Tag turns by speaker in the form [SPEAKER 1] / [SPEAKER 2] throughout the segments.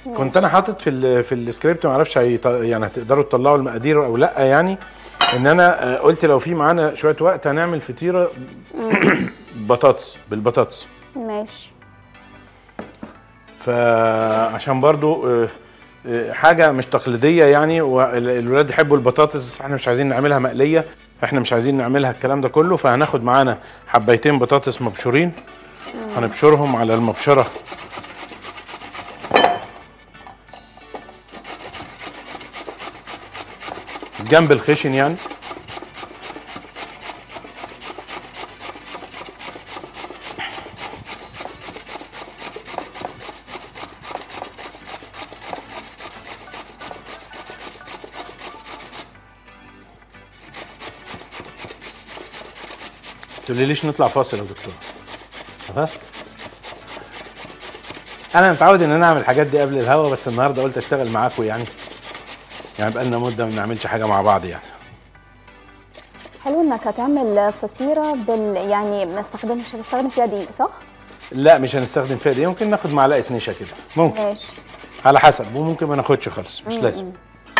[SPEAKER 1] كنت انا حاطط في ال في السكريبت ما اعرفش هيط- يعني هتقدروا تطلعوا المقادير او لا يعني ان انا آه، قلت لو في معانا شويه وقت هنعمل فطيره بطاطس بالبطاطس
[SPEAKER 2] ماشي
[SPEAKER 1] فعشان برضو آه، آه، حاجه مش تقليديه يعني والولاد يحبوا البطاطس بس احنا مش عايزين نعملها مقليه احنا مش عايزين نعملها الكلام ده كله فهناخد معانا حبايتين بطاطس مبشورين هنبشرهم على المبشره جنب الخشن يعني تقولي ليش نطلع فاصل يا دكتور ها انا متعود ان انا اعمل الحاجات دي قبل الهوا بس النهارده قلت اشتغل معاكم يعني يعني بقالنا مده ما بنعملش حاجه مع بعض يعني
[SPEAKER 2] حلو انك هتعمل فطيره بال يعني ما استخدم مش هتستخدم فيها دقيق صح؟
[SPEAKER 1] لا مش هنستخدم فيها دي ممكن ناخد معلقه نشا كده ممكن
[SPEAKER 2] ماشي
[SPEAKER 1] على حسب وممكن ما ناخدش خالص مش لازم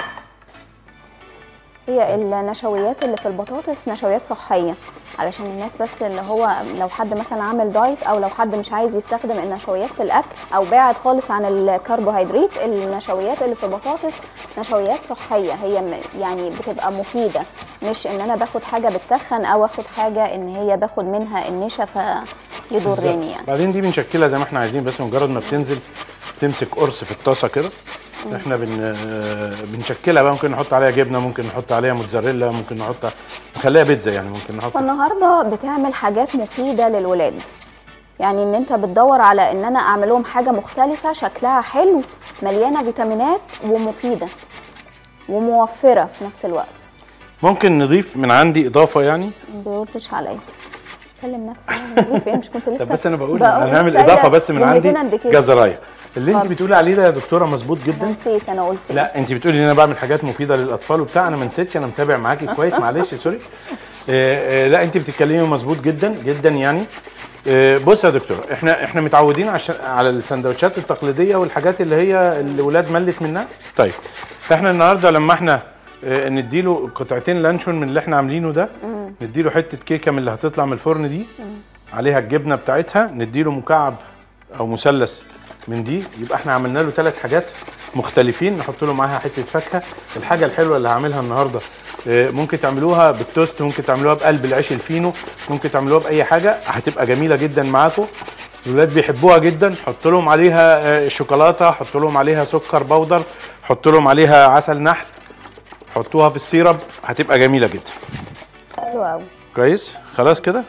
[SPEAKER 2] هي النشويات اللي في البطاطس نشويات صحيه علشان الناس بس اللي هو لو حد مثلا عامل دايت او لو حد مش عايز يستخدم النشويات في الاكل او بعد خالص عن الكربوهيدرات النشويات اللي في البطاطس نشويات صحيه هي م- يعني بتبقى مفيده مش ان انا باخد حاجه بتتخن او اخد حاجه ان هي باخد منها النشا فيضرني يعني
[SPEAKER 1] بعدين دي بنشكلها زي ما احنا عايزين بس مجرد ما بتنزل تمسك قرص في الطاسه كده احنا بن آه، بنشكلها بقى ممكن نحط عليها جبنه ممكن نحط عليها موتزاريلا ممكن نحط نخليها بيتزا يعني ممكن نحط
[SPEAKER 2] فالنهارده بتعمل حاجات مفيده للولاد يعني ان انت بتدور على ان انا اعمل لهم حاجه مختلفه شكلها حلو مليانه فيتامينات ومفيده وموفره في نفس الوقت
[SPEAKER 1] ممكن نضيف من عندي اضافه يعني
[SPEAKER 2] ما بيردش عليا كلم نفسي أنا بضيف إيه؟ مش كنت لسه
[SPEAKER 1] طب بس انا بقول
[SPEAKER 2] بقول
[SPEAKER 1] هنعمل
[SPEAKER 2] لسه
[SPEAKER 1] اضافه
[SPEAKER 2] قايلة
[SPEAKER 1] بس من عندي
[SPEAKER 2] جملتين indication.
[SPEAKER 1] جزرايه اللي انت
[SPEAKER 2] اتفضل.
[SPEAKER 1] بتقولي عليه ده يا دكتوره مظبوط جدا
[SPEAKER 2] نسيت انا قلت إيه.
[SPEAKER 1] لا انت بتقولي ان انا بعمل حاجات مفيده للاطفال وبتاع انا ما نسيتش انا متابع معاكي كويس معلش سوري آه، آه، لا انت بتتكلمي مظبوط جدا جدا يعني آه، بص يا دكتور احنا احنا متعودين عشان على السندوتشات التقليديه والحاجات اللي هي الولاد ملت منها طيب احنا النهارده لما احنا آه، نديله قطعتين لانشون من اللي احنا عاملينه ده نديله حته كيكه من اللي هتطلع من الفرن دي عليها الجبنه بتاعتها نديله مكعب او مثلث من دي يبقى احنا عملنا له ثلاث حاجات مختلفين نحط له معاها حته فاكهه الحاجه الحلوه اللي هعملها النهارده آه، ممكن تعملوها بالتوست ممكن تعملوها بقلب العيش الفينو ممكن تعملوها باي حاجه هتبقى جميله جدا معاكم الولاد بيحبوها جدا حط لهم عليها آه، شوكولاته حط لهم عليها سكر بودر حط لهم عليها عسل نحل حطوها في السيرب هتبقى جميله جدا
[SPEAKER 2] حلو قوي
[SPEAKER 1] كويس خلاص كده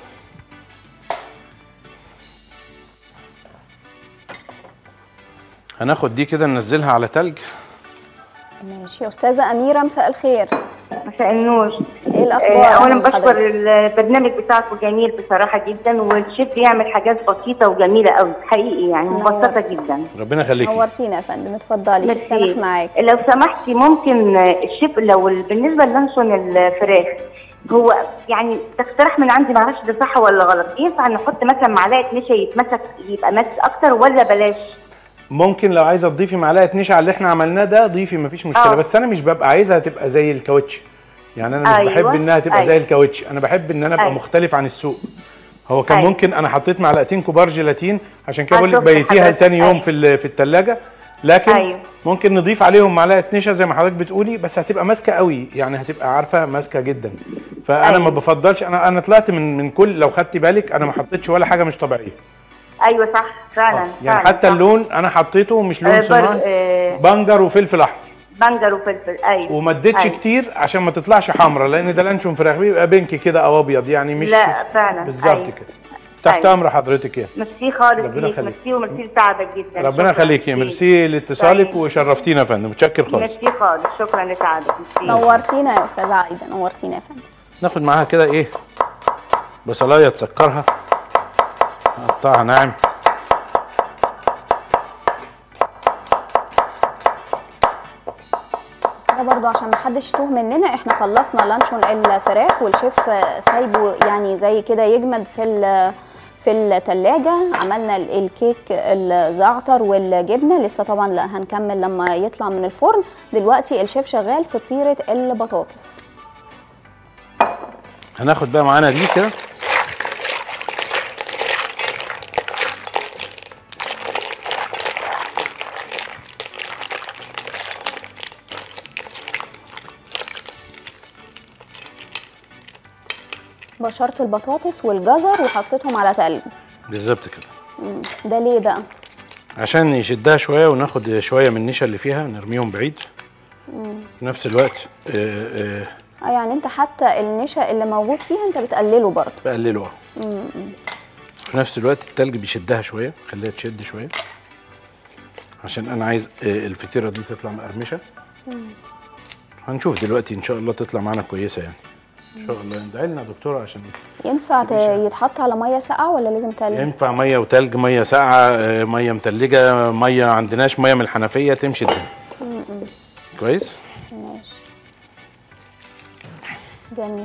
[SPEAKER 1] هناخد دي كده ننزلها على تلج
[SPEAKER 2] ماشي يا استاذه اميره مساء الخير
[SPEAKER 3] مساء النور
[SPEAKER 2] ايه الاخبار
[SPEAKER 3] آه، اولا
[SPEAKER 2] أهلاً
[SPEAKER 3] بشكر
[SPEAKER 2] بحضرتك.
[SPEAKER 3] البرنامج بتاعكم جميل بصراحه جدا والشيف بيعمل حاجات بسيطه وجميله قوي حقيقي يعني مبسطه جدا
[SPEAKER 1] ربنا يخليكي
[SPEAKER 2] نورتينا يا فندم اتفضلي شيخ سامح معاك
[SPEAKER 3] لو سمحتي ممكن آه، الشيف لو ال- بالنسبه للانشون الفراخ هو يعني ده اقتراح من عندي معرفش ده صح ولا غلط ينفع نحط مثلا معلقه نشا يتمسك يبقى ماسك اكتر ولا بلاش
[SPEAKER 1] ممكن لو عايزه تضيفي معلقه نشا على اللي احنا عملناه ده ضيفي مفيش مشكله
[SPEAKER 3] آه.
[SPEAKER 1] بس انا مش ببقى عايزها تبقى زي الكاوتش يعني انا مش
[SPEAKER 3] أيوة،
[SPEAKER 1] بحب انها تبقى زي
[SPEAKER 3] أيوة.
[SPEAKER 1] الكاوتش انا بحب ان انا ابقى
[SPEAKER 3] أيوة.
[SPEAKER 1] مختلف عن السوق هو كان
[SPEAKER 3] أيوة.
[SPEAKER 1] ممكن انا حطيت معلقتين كبار جيلاتين عشان كده بقول لك
[SPEAKER 3] هتظبط
[SPEAKER 1] بيتيها
[SPEAKER 3] حضرتك.
[SPEAKER 1] لتاني يوم
[SPEAKER 3] أيوة.
[SPEAKER 1] في ال- في الثلاجه لكن
[SPEAKER 3] أيوة.
[SPEAKER 1] ممكن نضيف عليهم معلقه نشا زي ما حضرتك بتقولي بس هتبقى ماسكه قوي يعني هتبقى عارفه ماسكه جدا فانا
[SPEAKER 3] أيوة.
[SPEAKER 1] ما بفضلش انا انا طلعت من من كل لو خدتي بالك انا ما حطيتش ولا حاجه مش طبيعيه
[SPEAKER 3] ايوه صح فعلا
[SPEAKER 1] يعني
[SPEAKER 3] فعلا
[SPEAKER 1] حتى
[SPEAKER 3] صح.
[SPEAKER 1] اللون انا حطيته مش لون
[SPEAKER 3] آه، بر-
[SPEAKER 1] صناعي
[SPEAKER 3] آه.
[SPEAKER 1] بنجر وفلفل احمر
[SPEAKER 3] بنجر وفلفل ايوه
[SPEAKER 1] وما اديتش
[SPEAKER 3] أيوة.
[SPEAKER 1] كتير عشان ما تطلعش حمرا لان ده لانشون فراخ بيبقى بينك كده او ابيض يعني مش
[SPEAKER 3] لا، فعلا.
[SPEAKER 1] بالظبط
[SPEAKER 3] أيوة.
[SPEAKER 1] كده تحت
[SPEAKER 3] أيوة.
[SPEAKER 1] امر حضرتك يعني
[SPEAKER 3] ميرسي خالص
[SPEAKER 1] ربنا
[SPEAKER 3] ليك
[SPEAKER 1] يخليك.
[SPEAKER 3] ميرسي وميرسي لتعبك جدا
[SPEAKER 1] ربنا
[SPEAKER 3] شكراً
[SPEAKER 1] يخليكي
[SPEAKER 3] ليك.
[SPEAKER 1] ميرسي لاتصالك
[SPEAKER 3] طيب.
[SPEAKER 1] وشرفتينا يا فندم متشكر خالص
[SPEAKER 3] ميرسي خالص شكرا لتعبك ميرسي
[SPEAKER 2] نورتينا يا استاذه عايده نورتينا يا فندم
[SPEAKER 1] ناخد معاها كده ايه بصلايه تسكرها نقطعها ناعم
[SPEAKER 2] ده برضو عشان محدش يتوه مننا احنا خلصنا لانشون الفراخ والشيف سايبه يعني زي كده يجمد في ال- في التلاجة عملنا ال- الكيك الزعتر والجبنة لسه طبعا لا هنكمل لما يطلع من الفرن دلوقتي الشيف شغال في طيرة البطاطس
[SPEAKER 1] هناخد بقى معانا دي كده
[SPEAKER 2] بشرت البطاطس والجزر وحطيتهم على تلج
[SPEAKER 1] بالظبط كده
[SPEAKER 2] ده ليه بقى
[SPEAKER 1] عشان يشدها شويه وناخد شويه من النشا اللي فيها نرميهم بعيد في نفس الوقت آه، آه،
[SPEAKER 2] اه يعني انت حتى النشا اللي موجود فيها انت بتقلله برضه
[SPEAKER 1] بقلله اه في نفس الوقت التلج بيشدها شويه خليها تشد شويه عشان انا عايز آه، الفطيره دي تطلع مقرمشه هنشوف دلوقتي ان شاء الله تطلع معانا كويسه يعني ان شاء الله ادعي لنا يا دكتوره عشان
[SPEAKER 2] ينفع ت- يتحط على ميه ساقعه ولا لازم تلج
[SPEAKER 1] ينفع ميه وتلج ميه ساقعه آه، ميه متلجه ميه عندناش ميه من الحنفيه تمشي الدنيا كويس
[SPEAKER 2] ماشي جميل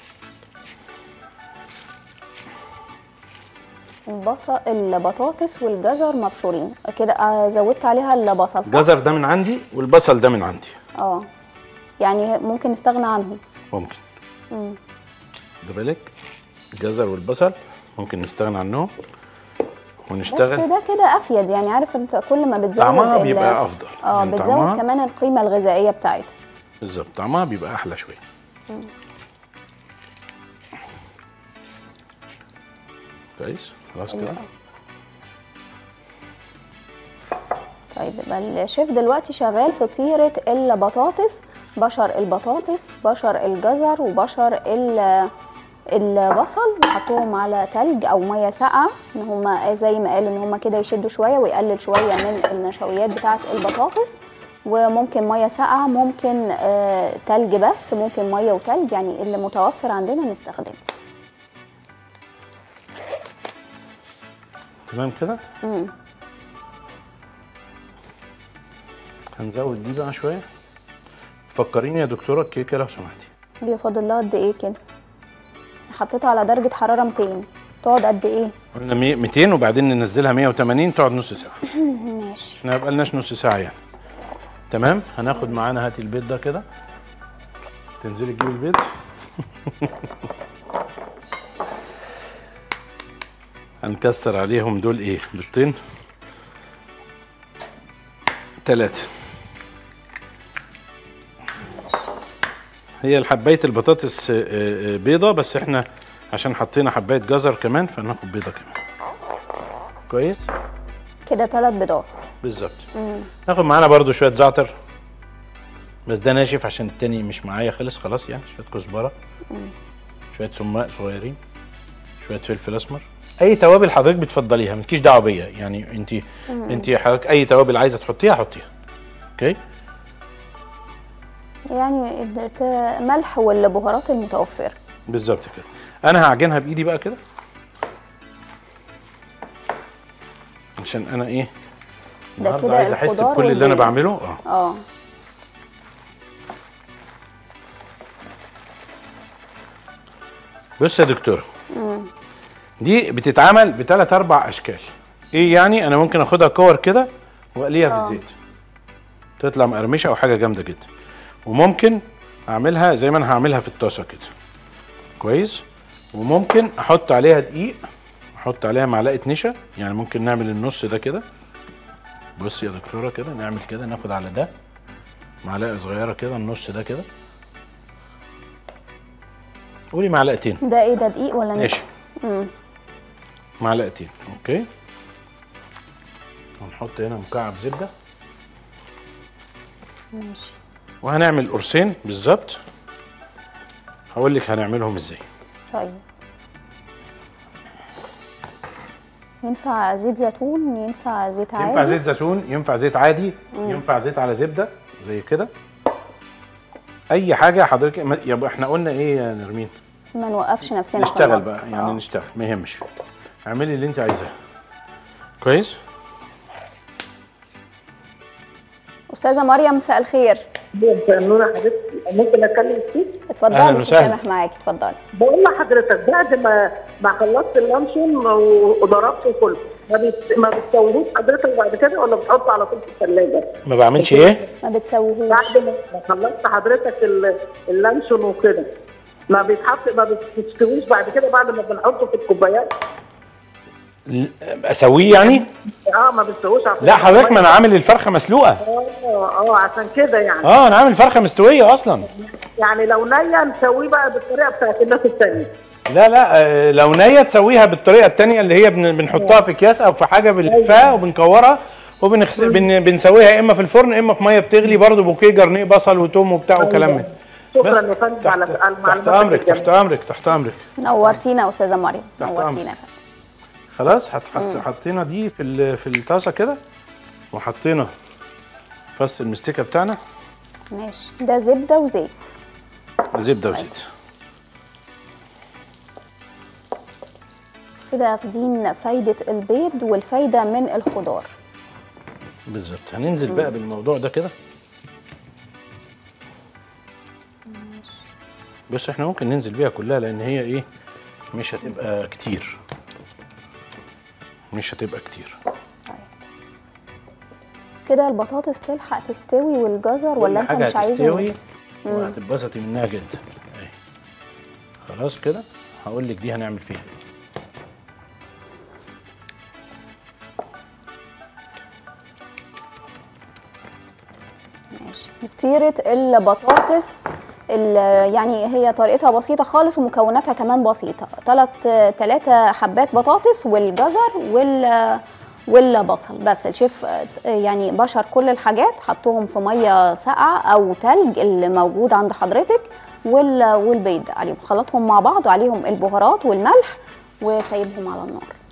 [SPEAKER 2] البصل البطاطس والجزر مبشورين كده آه، زودت عليها البصل صح؟
[SPEAKER 1] الجزر ده من عندي والبصل ده من عندي
[SPEAKER 2] اه يعني ممكن نستغنى عنهم
[SPEAKER 1] ممكن ده بالك الجزر والبصل ممكن نستغنى عنهم
[SPEAKER 2] بس
[SPEAKER 1] ونشتغل
[SPEAKER 2] ده كده افيد يعني عارف انت كل ما بتزود
[SPEAKER 1] طعمها
[SPEAKER 2] ال-
[SPEAKER 1] بيبقى أفضل.
[SPEAKER 2] اه
[SPEAKER 1] يعني
[SPEAKER 2] بتزود
[SPEAKER 1] طعمها-
[SPEAKER 2] كمان القيمه الغذائيه بتاعتها
[SPEAKER 1] بالظبط طعمها بيبقى احلى شويه كويس خلاص كده
[SPEAKER 2] طيب يبقى الشيف دلوقتي شغال في طيرة البطاطس بشر البطاطس بشر الجزر وبشر ال- البصل وحطهم على تلج او ميه ساقعه ان هما زي ما قال ان هما كده يشدوا شويه ويقلل شويه من النشويات بتاعه البطاطس وممكن ميه ساقعه ممكن آه تلج بس ممكن ميه وتلج يعني اللي متوفر عندنا نستخدمه
[SPEAKER 1] تمام كده هنزود دي بقى شويه فكريني يا دكتوره الكيكه لو سمحتي
[SPEAKER 2] بيفضل لها قد ايه كده حطيتها على درجه حراره 200 تقعد قد ايه
[SPEAKER 1] قلنا مية- 200 وبعدين ننزلها 180 تقعد نص ساعه
[SPEAKER 2] ماشي
[SPEAKER 1] احنا ما بقالناش نص ساعه يعني تمام هناخد معانا هاتي البيض ده كده تنزلي تجيبي البيض هنكسر عليهم دول ايه بيضتين ثلاثة هي الحباية البطاطس آه، آه، بيضة بس احنا عشان حطينا حباية جزر كمان فناخد بيضة كمان كويس
[SPEAKER 2] كده ثلاث بيضات
[SPEAKER 1] بالظبط ناخد معانا برضو شويه زعتر بس ده ناشف عشان التاني مش معايا خلص خلاص يعني شويه كزبره شويه سماق صغيرين شويه فلفل اسمر اي توابل حضرتك بتفضليها مالكيش دعوه بيا يعني انت انت حضرتك اي توابل عايزه تحطيها حطيها اوكي
[SPEAKER 2] يعني الت- ملح والبهارات المتوفرة
[SPEAKER 1] بالظبط كده انا هعجنها بايدي بقى كده عشان انا ايه النهارده
[SPEAKER 2] كده
[SPEAKER 1] عايز احس
[SPEAKER 2] الخضار
[SPEAKER 1] بكل اللي انا
[SPEAKER 2] والبيض.
[SPEAKER 1] بعمله اه
[SPEAKER 2] اه
[SPEAKER 1] بص يا دكتور دي بتتعمل بثلاث اربع اشكال ايه يعني انا ممكن اخدها كور كده واقليها في الزيت تطلع مقرمشه او حاجه جامده جدا وممكن اعملها زي ما انا هعملها في الطاسه كده كويس وممكن احط عليها دقيق احط عليها معلقه نشا يعني ممكن نعمل النص ده كده بص يا دكتوره كده نعمل كده ناخد على ده معلقه صغيره كده النص ده كده قولي معلقتين
[SPEAKER 2] ده ايه ده دقيق ولا
[SPEAKER 1] ماشي
[SPEAKER 2] نشا؟
[SPEAKER 1] معلقتين اوكي ونحط هنا مكعب زبده
[SPEAKER 2] ماشي
[SPEAKER 1] وهنعمل قرصين بالظبط هقول لك هنعملهم ازاي
[SPEAKER 2] طيب ينفع زيت زيتون ينفع زيت عادي
[SPEAKER 1] ينفع زيت زيتون ينفع زيت عادي ينفع زيت على زبده زي كده اي حاجه حضرتك ما- يبقى احنا قلنا ايه يا نرمين
[SPEAKER 2] ما نوقفش نفسنا في
[SPEAKER 1] نشتغل
[SPEAKER 2] النار.
[SPEAKER 1] بقى يعني
[SPEAKER 2] آه.
[SPEAKER 1] نشتغل ما يهمش اعملي اللي انت عايزاه كويس
[SPEAKER 2] استاذه مريم مساء الخير
[SPEAKER 4] مساء النور يا حبيبتي ممكن اتكلم فيك
[SPEAKER 2] اتفضلي
[SPEAKER 1] أهلاً
[SPEAKER 2] مش
[SPEAKER 1] وسهلاً.
[SPEAKER 2] سامح معاكي اتفضلي
[SPEAKER 4] بقول لحضرتك بعد ما ما خلصت اللانشون و- وضربته كله ما بت... ما بتسويهوش حضرتك بعد كده ولا بتحطه على طول في الثلاجه؟
[SPEAKER 1] ما بعملش ايه
[SPEAKER 2] ما بتسويهوش
[SPEAKER 4] بعد ما ما خلصت حضرتك ال- اللانشون وكده ما بيتحط ما بتستويش بعد كده بعد ما بنحطه في الكوبايات
[SPEAKER 1] ل- اسويه يعني
[SPEAKER 4] اه ما بتسويش على طول.
[SPEAKER 1] لا حضرتك ما انا عامل الفرخه مسلوقه
[SPEAKER 4] اه اه عشان كده يعني
[SPEAKER 1] اه انا عامل فرخه مستويه اصلا
[SPEAKER 4] يعني لو نيه نسويه بقى بالطريقه بتاعت الناس الثانيه
[SPEAKER 1] لا لا آه، لو نية تسويها بالطريقه التانية اللي هي بن- بنحطها في اكياس او في حاجه بنلفها وبنكورها وبنغس... بن... بنسويها يا اما في الفرن يا اما في ميه بتغلي برضو بوكيه جرنيه بصل وتوم وبتاع وكلام من
[SPEAKER 4] شكراً
[SPEAKER 1] بس
[SPEAKER 4] يا فندم
[SPEAKER 1] تحت,
[SPEAKER 4] على
[SPEAKER 1] تحت
[SPEAKER 4] المعلومات
[SPEAKER 1] امرك
[SPEAKER 4] الجميلة.
[SPEAKER 1] تحت امرك تحت امرك
[SPEAKER 2] نورتينا يا استاذه مريم
[SPEAKER 1] تحت
[SPEAKER 2] نورتينا
[SPEAKER 1] أمرك.
[SPEAKER 2] يا فندم.
[SPEAKER 1] خلاص هتحط حطينا دي في ال... في الطاسه كده وحطينا فص المستكه بتاعنا
[SPEAKER 2] ماشي ده زبده وزيت
[SPEAKER 1] زبده وزيت
[SPEAKER 2] كده واخدين فايده البيض والفايده من الخضار
[SPEAKER 1] بالظبط هننزل بقى بالموضوع ده كده بص احنا ممكن ننزل بيها كلها لان هي ايه مش هتبقى كتير مش هتبقى كتير
[SPEAKER 2] كده البطاطس تلحق تستوي والجزر ولا
[SPEAKER 1] كل
[SPEAKER 2] انت
[SPEAKER 1] حاجه
[SPEAKER 2] مش عايزه
[SPEAKER 1] هتستوي وهتتبسطي منها جدا اهي خلاص كده هقول لك دي هنعمل فيها ايه
[SPEAKER 2] ماشي فطيرة البطاطس ال- يعني هي طريقتها بسيطة خالص ومكوناتها كمان بسيطة تلات تلاتة حبات بطاطس والجزر وال والبصل بس الشيف آه، يعني بشر كل الحاجات حطهم في مية ساقعة أو تلج اللي موجود عند حضرتك وال- والبيض عليهم خلطهم مع بعض وعليهم البهارات والملح وسايبهم على النار